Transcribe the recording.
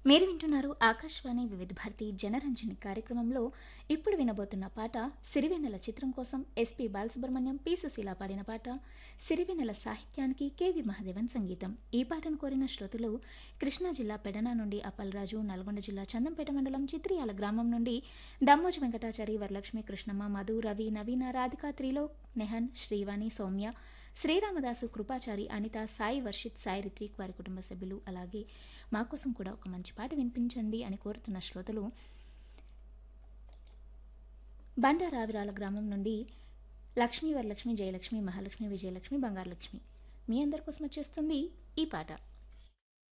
మీరు వింటున్నారు ఆకాశవాణి వివిధ భారతి జనరంజని కార్యక్రమంలో ఇప్పుడు వినబోతున్న పాట సిరివెన్నెల చిత్రం కోసం ఎస్పి బాలసుబ్రహ్మణ్యం పి సుశీల పాడిన పాట సిరివెన్నెల సాహిత్యానికి కెవి మహాదేవన్ సంగీతం ఈ పాటను కోరిన శ్రోతలు కృష్ణా జిల్లా పెడన నుండి అప్పలరాజు నల్గొండ జిల్లా చందంపేట మండలం చిత్రియాల గ్రామం నుండి దమ్మోజు వెంకటాచారి వరలక్ష్మి కృష్ణమ్మ మధు రవి నవీన రాధిక త్రిలోక్ నెహన్ శ్రీవాణి సౌమ్య శ్రీరామదాసు కృపాచారి అనిత సాయి వర్షిత్ సాయి రిత్విక్ వారి కుటుంబ సభ్యులు అలాగే మా కోసం కూడా ఒక మంచి పాట వినిపించండి అని కోరుతున్న శ్రోతలు బండారావిరాల గ్రామం నుండి లక్ష్మీ వరలక్ష్మి జయలక్ష్మి మహాలక్ష్మి విజయలక్ష్మి బంగారలక్ష్మి మీ అందరి కోసం వచ్చేస్తుంది ఈ పాట